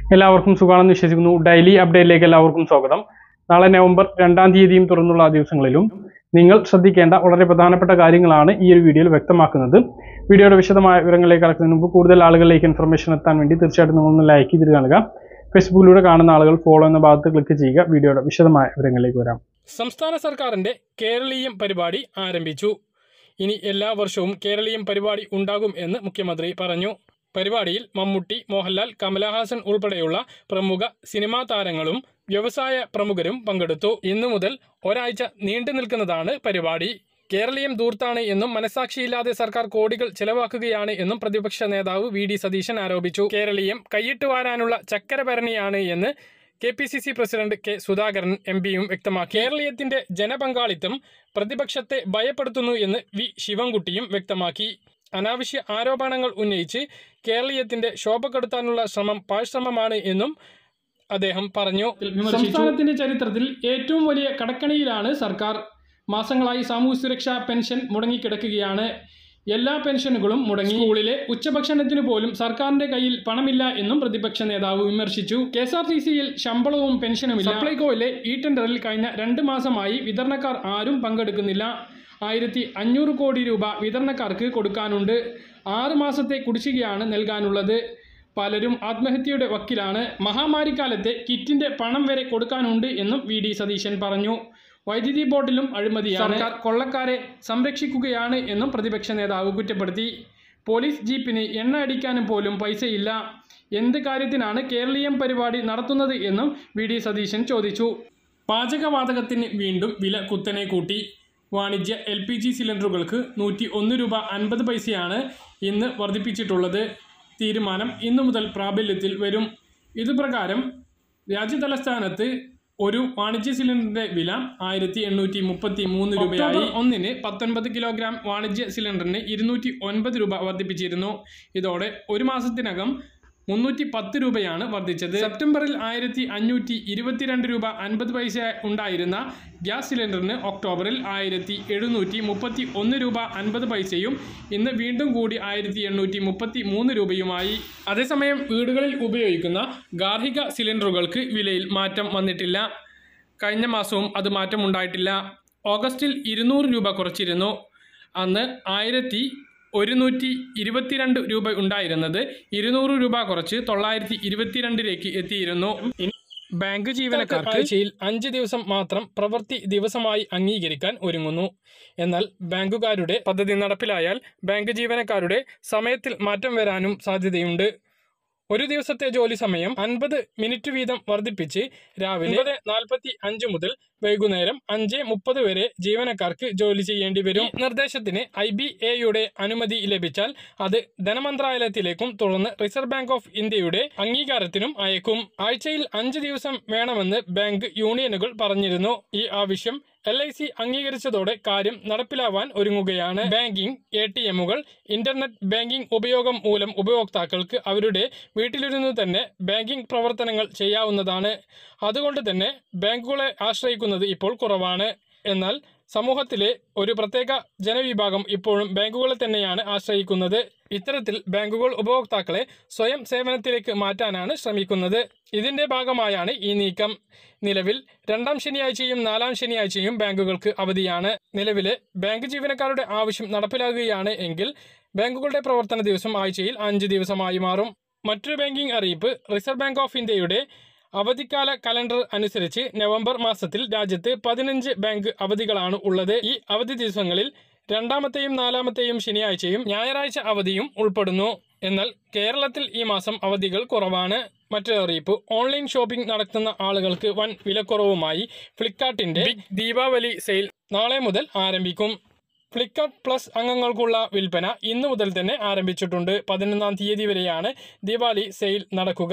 എല്ലാവർക്കും സുഖമാണെന്ന് വിശ്വസിക്കുന്നു ഡെയിലി അപ്ഡേറ്റിലേക്ക് എല്ലാവർക്കും സ്വാഗതം നാളെ നവംബർ രണ്ടാം തീയതിയും തുറന്നുള്ള ദിവസങ്ങളിലും നിങ്ങൾ ശ്രദ്ധിക്കേണ്ട വളരെ പ്രധാനപ്പെട്ട കാര്യങ്ങളാണ് ഈ ഒരു വീഡിയോയിൽ വ്യക്തമാക്കുന്നത് വീഡിയോയുടെ വിശദമായ വിവരങ്ങളിലേക്ക് കടക്കുന്നതിന് മുമ്പ് കൂടുതൽ ആളുകളിലേക്ക് ഇൻഫർമേഷൻ എത്താൻ വേണ്ടി തീർച്ചയായിട്ടും നിങ്ങളൊന്ന് ലൈക്ക് ചെയ്ത് കാണുക ഫേസ്ബുക്കിലൂടെ കാണുന്ന ആളുകൾ ഫോളോ എന്ന ഭാഗത്ത് ക്ലിക്ക് ചെയ്യുക വീഡിയോയുടെ വിശദമായ വിവരങ്ങളിലേക്ക് വരാം സംസ്ഥാന സർക്കാരിന്റെ കേരളീയം പരിപാടി ആരംഭിച്ചു ഇനി എല്ലാ വർഷവും കേരളീയം പരിപാടി ഉണ്ടാകും എന്ന് മുഖ്യമന്ത്രി പറഞ്ഞു പരിപാടിയിൽ മമ്മൂട്ടി മോഹൻലാൽ കമലഹാസൻ ഉൾപ്പെടെയുള്ള പ്രമുഖ സിനിമാ താരങ്ങളും വ്യവസായ പ്രമുഖരും പങ്കെടുത്തു ഇന്നു മുതൽ ഒരാഴ്ച നീണ്ടു നിൽക്കുന്നതാണ് പരിപാടി കേരളീയം ദൂർത്താണ് എന്നും മനസാക്ഷിയില്ലാതെ സർക്കാർ കോടികൾ ചെലവാക്കുകയാണ് എന്നും പ്രതിപക്ഷ നേതാവ് വി ഡി സതീശൻ ആരോപിച്ചു കേരളീയം കൈയിട്ട് വാരാനുള്ള ചക്കരഭരണിയാണ് എന്ന് K P C C president K Sudhakaran M പിയും വ്യക്തമാക്കി കേരളീയത്തിന്റെ ജനപങ്കാളിത്തം പ്രതിപക്ഷത്തെ ഭയപ്പെടുത്തുന്നു എന്ന് വി ശിവൻകുട്ടിയും വ്യക്തമാക്കി അനാവശ്യ ആരോപണങ്ങൾ ഉന്നയിച്ച് കേരളീയത്തിന്റെ ശോഭ കെടുത്താനുള്ള ശ്രമം പാഴ്ശ്രമമാണ് എന്നും അദ്ദേഹം പറഞ്ഞു സംസ്ഥാനത്തിന്റെ ചരിത്രത്തിൽ ഏറ്റവും വലിയ കടക്കണിയിലാണ് സർക്കാർ മാസങ്ങളായി സാമൂഹ്യ സുരക്ഷാ പെൻഷൻ മുടങ്ങിക്കിടക്കുകയാണ് എല്ലാ പെൻഷനുകളും മുടങ്ങി സ്കൂളിലെ ഉച്ചഭക്ഷണത്തിന് പോലും സർക്കാരിന്റെ കയ്യിൽ പണമില്ല എന്നും പ്രതിപക്ഷ നേതാവ് വിമർശിച്ചു കെ എസ് ആർ ടി സിയിൽ ശമ്പളവും പെൻഷനുമില്ല സപ്ലൈകോയിലെ ഈ ടെൻഡറിൽ കഴിഞ്ഞ രണ്ട് മാസമായി വിതരണക്കാർ ആരും പങ്കെടുക്കുന്നില്ല ആയിരത്തി അഞ്ഞൂറ് കോടി രൂപ വിതരണക്കാർക്ക് കൊടുക്കാനുണ്ട് ആറ് മാസത്തെ കുടിശ്ശികയാണ് നൽകാനുള്ളത് പലരും ആത്മഹത്യയുടെ വക്കിലാണ് മഹാമാരിക്കാലത്തെ കിറ്റിന്റെ പണം വരെ കൊടുക്കാനുണ്ട് എന്നും വി ഡി സതീശൻ പറഞ്ഞു വൈദ്യുതി ബോർഡിലും അഴിമതിയാണ് സർക്കാർ കൊള്ളക്കാരെ സംരക്ഷിക്കുകയാണ് എന്നും പ്രതിപക്ഷ നേതാവ് കുറ്റപ്പെടുത്തി പോലീസ് ജീപ്പിന് എണ്ണ അടിക്കാനും പോലും പൈസയില്ല എന്ത് കാര്യത്തിനാണ് കേരളീയം പരിപാടി നടത്തുന്നത് എന്നും വി ഡി സതീശൻ ചോദിച്ചു പാചകവാതകത്തിന് വീണ്ടും വില കുത്തനെ കൂട്ടി വാണിജ്യ എൽ പി ജി സിലിണ്ടറുകൾക്ക് നൂറ്റി ഒന്ന് രൂപ അൻപത് പൈസയാണ് ഇന്ന് വർദ്ധിപ്പിച്ചിട്ടുള്ളത് തീരുമാനം ഇന്നു മുതൽ പ്രാബല്യത്തിൽ വരും ഇതുപ്രകാരം രാജ്യതലസ്ഥാനത്ത് ഒരു വാണിജ്യ സിലിണ്ടറിന്റെ വില ആയിരത്തി എണ്ണൂറ്റി മുപ്പത്തി മൂന്ന് രൂപയായി ഒന്നിന് പത്തൊൻപത് കിലോഗ്രാം വാണിജ്യ സിലിണ്ടറിന് ഇരുന്നൂറ്റി ഒൻപത് രൂപ വർദ്ധിപ്പിച്ചിരുന്നു ഇതോടെ ഒരു മാസത്തിനകം മുന്നൂറ്റി പത്ത് രൂപയാണ് വർദ്ധിച്ചത് സെപ്റ്റംബറിൽ ആയിരത്തി അഞ്ഞൂറ്റി ഇരുപത്തിരണ്ട് രൂപ അൻപത് പൈസ ഉണ്ടായിരുന്ന ഗ്യാസ് സിലിണ്ടറിന് ഒക്ടോബറിൽ ആയിരത്തി എഴുന്നൂറ്റി മുപ്പത്തി ഒന്ന് രൂപ അൻപത് പൈസയും ഇന്ന് വീണ്ടും കൂടി ആയിരത്തി എണ്ണൂറ്റി മുപ്പത്തി മൂന്ന് രൂപയുമായി അതേസമയം വീടുകളിൽ ഉപയോഗിക്കുന്ന ഗാർഹിക സിലിണ്ടറുകൾക്ക് വിലയിൽ മാറ്റം വന്നിട്ടില്ല കഴിഞ്ഞ മാസവും അത് മാറ്റമുണ്ടായിട്ടില്ല ഓഗസ്റ്റിൽ ഇരുന്നൂറ് രൂപ കുറച്ചിരുന്നു അന്ന് ആയിരത്തി ഒരുന്നൂറ്റി ഇരുപത്തിരണ്ട് രൂപ ഉണ്ടായിരുന്നത് ഇരുന്നൂറ് രൂപ കുറച്ച് തൊള്ളായിരത്തി ഇരുപത്തിരണ്ടിലേക്ക് എത്തിയിരുന്നു ഇനി ബാങ്ക് ജീവനക്കാർക്ക് ആഴ്ചയിൽ അഞ്ച് ദിവസം മാത്രം പ്രവൃത്തി ദിവസമായി അംഗീകരിക്കാൻ ഒരുങ്ങുന്നു എന്നാൽ ബാങ്കുകാരുടെ പദ്ധതി നടപ്പിലായാൽ ബാങ്ക് ജീവനക്കാരുടെ സമയത്തിൽ മാറ്റം വരാനും സാധ്യതയുണ്ട് ഒരു ദിവസത്തെ ജോലി സമയം അൻപത് മിനിറ്റ് വീതം വർദ്ധിപ്പിച്ച് രാവിലെ നാൽപ്പത്തി അഞ്ച് മുതൽ വൈകുന്നേരം അഞ്ച് മുപ്പത് വരെ ജീവനക്കാർക്ക് ജോലി ചെയ്യേണ്ടി വരും ഈ നിർദ്ദേശത്തിന് ഐ ബി എയുടെ അനുമതി ലഭിച്ചാൽ അത് ധനമന്ത്രാലയത്തിലേക്കും തുടർന്ന് റിസർവ് ബാങ്ക് ഓഫ് ഇന്ത്യയുടെ അംഗീകാരത്തിനും അയക്കും ആഴ്ചയിൽ അഞ്ച് ദിവസം വേണമെന്ന് ബാങ്ക് യൂണിയനുകൾ പറഞ്ഞിരുന്നു ഈ ആവശ്യം എൽ ഐ സി അംഗീകരിച്ചതോടെ കാര്യം നടപ്പിലാവാൻ ഒരുങ്ങുകയാണ് ബാങ്കിംഗ് എ ടി എമ്മുകൾ ഇന്റർനെറ്റ് ബാങ്കിംഗ് ഉപയോഗം മൂലം ഉപഭോക്താക്കൾക്ക് അവരുടെ വീട്ടിലിരുന്ന് തന്നെ ബാങ്കിംഗ് പ്രവർത്തനങ്ങൾ ചെയ്യാവുന്നതാണ് അതുകൊണ്ട് തന്നെ ബാങ്കുകളെ ആശ്രയിക്കുന്നത് ഇപ്പോൾ കുറവാണ് എന്നാൽ സമൂഹത്തിലെ ഒരു പ്രത്യേക ജനവിഭാഗം ഇപ്പോഴും ബാങ്കുകളെ തന്നെയാണ് ആശ്രയിക്കുന്നത് ഇത്തരത്തിൽ ബാങ്കുകൾ ഉപഭോക്താക്കളെ സ്വയം സേവനത്തിലേക്ക് മാറ്റാനാണ് ശ്രമിക്കുന്നത് ഇതിന്റെ ഭാഗമായാണ് ഈ നീക്കം നിലവിൽ രണ്ടാം ശനിയാഴ്ചയും നാലാം ശനിയാഴ്ചയും ബാങ്കുകൾക്ക് അവധിയാണ് നിലവിലെ ബാങ്ക് ജീവനക്കാരുടെ ആവശ്യം നടപ്പിലാകുകയാണ് എങ്കിൽ ബാങ്കുകളുടെ പ്രവർത്തന ദിവസം ആഴ്ചയിൽ അഞ്ച് ദിവസമായി മാറും മറ്റൊരു ബാങ്കിംഗ് അറിയിപ്പ് റിസർവ് ബാങ്ക് ഓഫ് ഇന്ത്യയുടെ അവധിക്കാല കലണ്ടർ അനുസരിച്ച് നവംബർ മാസത്തിൽ രാജ്യത്ത് പതിനഞ്ച് ബാങ്ക് അവധികളാണ് ഉള്ളത് ഈ അവധി ദിവസങ്ങളിൽ രണ്ടാമത്തെയും നാലാമത്തെയും ശനിയാഴ്ചയും ഞായറാഴ്ച അവധിയും ഉൾപ്പെടുന്നു എന്നാൽ കേരളത്തിൽ ഈ മാസം അവധികൾ കുറവാണ് മറ്റൊരു അറിയിപ്പ് ഓൺലൈൻ ഷോപ്പിംഗ് നടത്തുന്ന ആളുകൾക്ക് വൻ വിലക്കുറവുമായി ഫ്ലിപ്കാർട്ടിന്റെ ബിഗ് ദീപാവലി സെയിൽ നാളെ മുതൽ ആരംഭിക്കും ഫ്ലിപ്കാർട്ട് പ്ലസ് അംഗങ്ങൾക്കുള്ള വിൽപ്പന ഇന്നു മുതൽ തന്നെ ആരംഭിച്ചിട്ടുണ്ട് പതിനൊന്നാം തീയതി വരെയാണ് ദിവാലി സെയിൽ നടക്കുക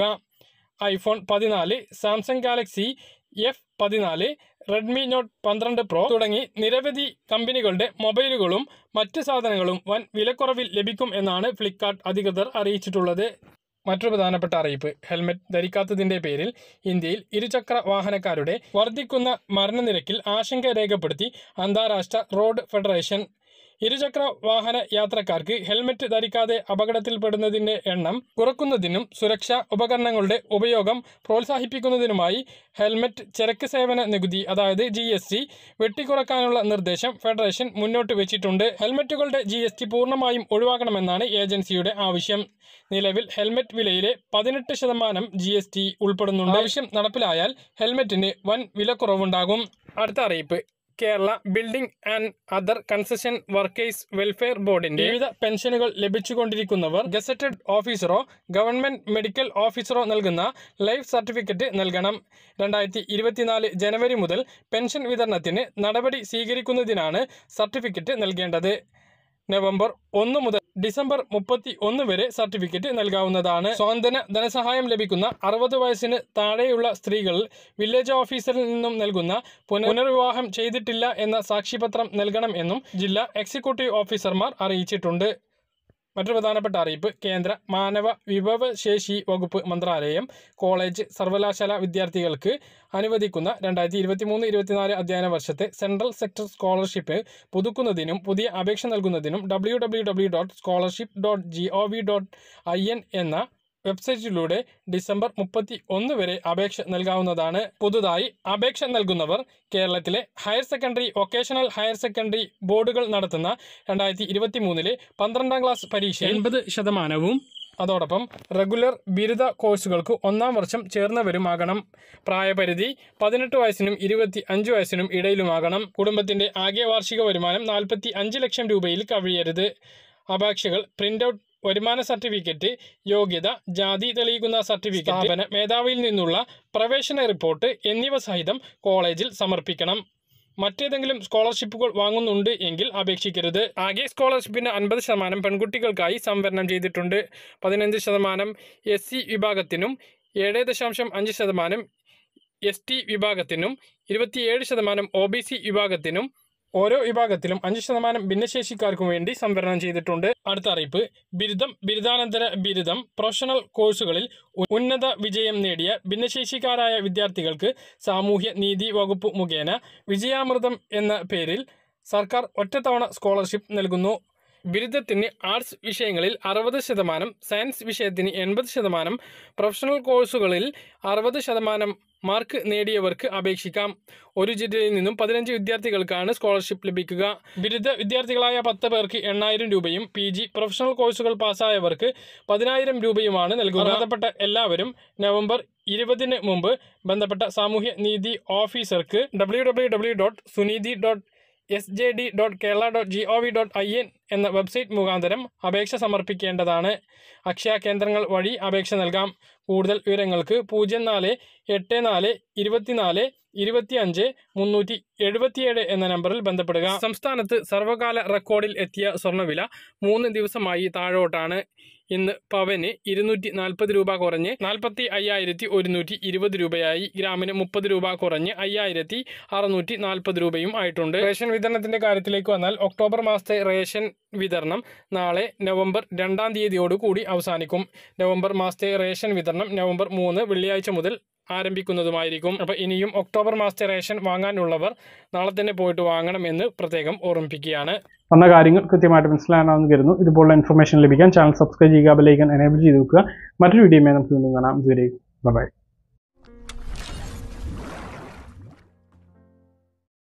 ഐഫോൺ പതിനാല് സാംസങ് ഗാലക്സി എഫ് പതിനാല് റെഡ്മി നോട്ട് പന്ത്രണ്ട് പ്രോ തുടങ്ങി നിരവധി കമ്പനികളുടെ മൊബൈലുകളും മറ്റ് സാധനങ്ങളും വൻ വിലക്കുറവിൽ ലഭിക്കും എന്നാണ് ഫ്ലിപ്കാർട്ട് അധികൃതർ അറിയിച്ചിട്ടുള്ളത് മറ്റൊരു പ്രധാനപ്പെട്ട അറിയിപ്പ് ഹെൽമറ്റ് ധരിക്കാത്തതിന്റെ പേരിൽ ഇന്ത്യയിൽ ഇരുചക്ര വാഹനക്കാരുടെ വർദ്ധിക്കുന്ന മരണനിരക്കിൽ ആശങ്ക രേഖപ്പെടുത്തി അന്താരാഷ്ട്ര റോഡ് ഫെഡറേഷൻ ഇരുചക്ര വാഹന യാത്രക്കാർക്ക് ഹെൽമറ്റ് ധരിക്കാതെ അപകടത്തിൽപ്പെടുന്നതിന്റെ എണ്ണം കുറക്കുന്നതിനും സുരക്ഷാ ഉപകരണങ്ങളുടെ ഉപയോഗം പ്രോത്സാഹിപ്പിക്കുന്നതിനുമായി ഹെൽമറ്റ് ചരക്ക് സേവന നികുതി അതായത് ജി എസ് ടി വെട്ടിക്കുറക്കാനുള്ള നിർദ്ദേശം ഫെഡറേഷൻ മുന്നോട്ട് വെച്ചിട്ടുണ്ട് ഹെൽമറ്റുകളുടെ ജി എസ് ടി പൂർണ്ണമായും ഒഴിവാക്കണമെന്നാണ് ഏജൻസിയുടെ ആവശ്യം നിലവിൽ ഹെൽമറ്റ് വിലയിലെ പതിനെട്ട് ശതമാനം ജി എസ് ടി ഉൾപ്പെടുന്നുണ്ട് ആവശ്യം നടപ്പിലായാൽ ഹെൽമറ്റിന് വൻ വിലക്കുറവുണ്ടാകും അടുത്ത അറിയിപ്പ് Kerala building and other construction workers welfare ബോർഡിന്റെ വിവിധ പെൻഷനുകൾ ലഭിച്ചുകൊണ്ടിരിക്കുന്നവർ ഗസറ്റഡ് ഓഫീസറോ ഗവൺമെന്റ് മെഡിക്കൽ ഓഫീസറോ നൽകുന്ന ലൈഫ് സർട്ടിഫിക്കറ്റ് നൽകണം രണ്ടായിരത്തി ഇരുപത്തിനാല് ജനുവരി മുതൽ പെൻഷൻ വിതരണത്തിന് നടപടി സ്വീകരിക്കുന്നതിനാണ് സർട്ടിഫിക്കറ്റ് നൽകേണ്ടത് നവംബർ ഒന്ന് മുതൽ ഡിസംബർ മുപ്പത്തി ഒന്ന് വരെ സർട്ടിഫിക്കറ്റ് നൽകാവുന്നതാണ് സ്വാതന്ത്ര്യ ധനസഹായം ലഭിക്കുന്ന അറുപത് വയസ്സിന് താഴെയുള്ള സ്ത്രീകൾ വില്ലേജ് ഓഫീസറിൽ നിന്നും നൽകുന്ന പുന- പുനർവിവാഹം ചെയ്തിട്ടില്ല എന്ന സാക്ഷ്യപത്രം നൽകണം എന്നും ജില്ലാ എക്സിക്യൂട്ടീവ് ഓഫീസർമാർ അറിയിച്ചിട്ടുണ്ട് മറ്റൊരു പ്രധാനപ്പെട്ട അറിയിപ്പ് കേന്ദ്ര മാനവ വിഭവശേഷി വകുപ്പ് മന്ത്രാലയം കോളേജ് സർവകലാശാല വിദ്യാർത്ഥികൾക്ക് അനുവദിക്കുന്ന രണ്ടായിരത്തി ഇരുപത്തി മൂന്ന് ഇരുപത്തിനാല് അധ്യയന വർഷത്തെ സെൻട്രൽ സെക്ടർ സ്കോളർഷിപ്പ് പുതുക്കുന്നതിനും പുതിയ അപേക്ഷ നൽകുന്നതിനും W W W dot scholarship dot G O V dot I N എന്ന വെബ്സൈറ്റിലൂടെ ഡിസംബർ മുപ്പത്തി ഒന്ന് വരെ അപേക്ഷ നൽകാവുന്നതാണ് പുതുതായി അപേക്ഷ നൽകുന്നവർ കേരളത്തിലെ higher secondary vocational higher secondary ബോർഡുകൾ നടത്തുന്ന രണ്ടായിരത്തി ഇരുപത്തി മൂന്നിലെ പന്ത്രണ്ടാം ക്ലാസ് പരീക്ഷ എൺപത് ശതമാനവും അതോടൊപ്പം റെഗുലർ ബിരുദ കോഴ്സുകൾക്ക് ഒന്നാം വർഷം ചേർന്നവരുമാകണം പ്രായപരിധി പതിനെട്ട് വയസ്സിനും ഇരുപത്തി അഞ്ച് വയസ്സിനും ഇടയിലുമാകണം കുടുംബത്തിന്റെ ആകെ വാർഷിക വരുമാനം നാൽപ്പത്തി അഞ്ച് ലക്ഷം രൂപയിൽ കവിയരുത് അപേക്ഷകൾ പ്രിന്റ് ഔട്ട് വരുമാന സർട്ടിഫിക്കറ്റ് യോഗ്യത ജാതി തെളിയിക്കുന്ന സർട്ടിഫിക്കറ്റ് സ്ഥാപന മേധാവിയിൽ നിന്നുള്ള പ്രവേശന റിപ്പോർട്ട് എന്നിവ സഹിതം കോളേജിൽ സമർപ്പിക്കണം മറ്റേതെങ്കിലും സ്കോളർഷിപ്പുകൾ വാങ്ങുന്നുണ്ട് എങ്കിൽ അപേക്ഷിക്കരുത് ആകെ സ്കോളർഷിപ്പിന് അൻപത് ശതമാനം പെൺകുട്ടികൾക്കായി സംവരണം ചെയ്തിട്ടുണ്ട് പതിനഞ്ച് ശതമാനം എസ് സി വിഭാഗത്തിനും ഏഴ് ദശാംശം അഞ്ച് ശതമാനം എസ് ടി വിഭാഗത്തിനും ഇരുപത്തിയേഴ് ശതമാനം ഒ ബി സി വിഭാഗത്തിനും ഓരോ വിഭാഗത്തിലും അഞ്ച് ശതമാനം ഭിന്നശേഷിക്കാർക്കും വേണ്ടി സംവരണം ചെയ്തിട്ടുണ്ട് അടുത്ത അറിയിപ്പ് ബിരുദം ബിരുദാനന്തര ബിരുദം പ്രൊഫഷണൽ കോഴ്സുകളിൽ ഉ- ഉന്നത വിജയം നേടിയ ഭിന്നശേഷിക്കാരായ വിദ്യാർത്ഥികൾക്ക് സാമൂഹ്യ നീതി വകുപ്പ് മുഖേന വിജയാമൃതം എന്ന പേരിൽ സർക്കാർ ഒറ്റത്തവണ സ്കോളർഷിപ്പ് നൽകുന്നു ബിരുദത്തിന് ആർട്സ് വിഷയങ്ങളിൽ അറുപത് ശതമാനം സയൻസ് വിഷയത്തിന് എൺപത് ശതമാനം പ്രൊഫഷണൽ കോഴ്സുകളിൽ അറുപത് ശതമാനം മാർക്ക് നേടിയവർക്ക് അപേക്ഷിക്കാം ഒരു ജില്ലയിൽ നിന്നും പതിനഞ്ച് വിദ്യാർത്ഥികൾക്കാണ് സ്കോളർഷിപ്പ് ലഭിക്കുക ബിരുദ വിദ്യാർത്ഥികളായ പത്ത് പേർക്ക് എണ്ണായിരം രൂപയും പി ജി പ്രൊഫഷണൽ കോഴ്സുകൾ പാസ്സായവർക്ക് പതിനായിരം രൂപയും നൽകുക ബന്ധപ്പെട്ട എല്ലാവരും നവംബർ ഇരുപതിന് മുമ്പ് ബന്ധപ്പെട്ട സാമൂഹ്യ നീതി ഓഫീസർക്ക് W W W dot Suneethi dot S J D dot Kerala dot G O V dot I N എന്ന വെബ്സൈറ്റ് മുഖാന്തരം അപേക്ഷ സമർപ്പിക്കേണ്ടതാണ് അക്ഷയ കേന്ദ്രങ്ങൾ വഴി അപേക്ഷ നൽകാം കൂടുതൽ വിവരങ്ങൾക്ക് പൂജ്യം നാല് എട്ട് നാല് ഇരുപത്തിനാല് ഇരുപത്തിയഞ്ച് മുന്നൂറ്റി എഴുപത്തിയേഴ് എന്ന നമ്പറിൽ ബന്ധപ്പെടുക സംസ്ഥാനത്ത് സർവകാല റെക്കോർഡിൽ എത്തിയ സ്വർണ്ണവില മൂന്ന് ദിവസമായി താഴോട്ടാണ് ഇന്ന് പവന് ഇരുന്നൂറ്റി നാൽപ്പത് രൂപ കുറഞ്ഞ് നാൽപ്പത്തി അയ്യായിരത്തി ഒരുന്നൂറ്റി ഇരുപത് രൂപയായി ഗ്രാമിന് മുപ്പത് രൂപ കുറഞ്ഞ് അയ്യായിരത്തി അറുന്നൂറ്റി നാൽപ്പത് രൂപയും ആയിട്ടുണ്ട് റേഷൻ വിതരണത്തിന്റെ കാര്യത്തിലേക്ക് വന്നാൽ ഒക്ടോബർ മാസത്തെ റേഷൻ വിതരണം നാളെ നവംബർ രണ്ടാം തീയതിയോടുകൂടി അവസാനിക്കും നവംബർ മാസത്തെ റേഷൻ വിതരണം നവംബർ മൂന്ന് വെള്ളിയാഴ്ച മുതൽ ആരംഭിക്കുന്നതുമായിരിക്കും അപ്പോൾ ഇനിയും ഒക്ടോബർ മാസത്തെ റേഷൻ വാങ്ങാനുള്ളവർ നാളെ തന്നെ പോയിട്ട് വാങ്ങണമെന്ന് പ്രത്യേകം ഓർമ്മിപ്പിക്കുകയാണ് പറഞ്ഞ കാര്യങ്ങൾ കൃത്യമായിട്ട് മനസ്സിലാകാമെന്ന് കരുതുന്നു ഇതുപോലുള്ള ഇൻഫർമേഷൻ ലഭിക്കാൻ ചാനൽ സബ്സ്ക്രൈബ് ചെയ്യുക ബെലൈക്കൻ എനേബിൾ ചെയ്ത് വെക്കുക മറ്റൊരു വീഡിയോയുമായി നമുക്ക് വീണ്ടും കാണാം ഇതുവരെ ബൈ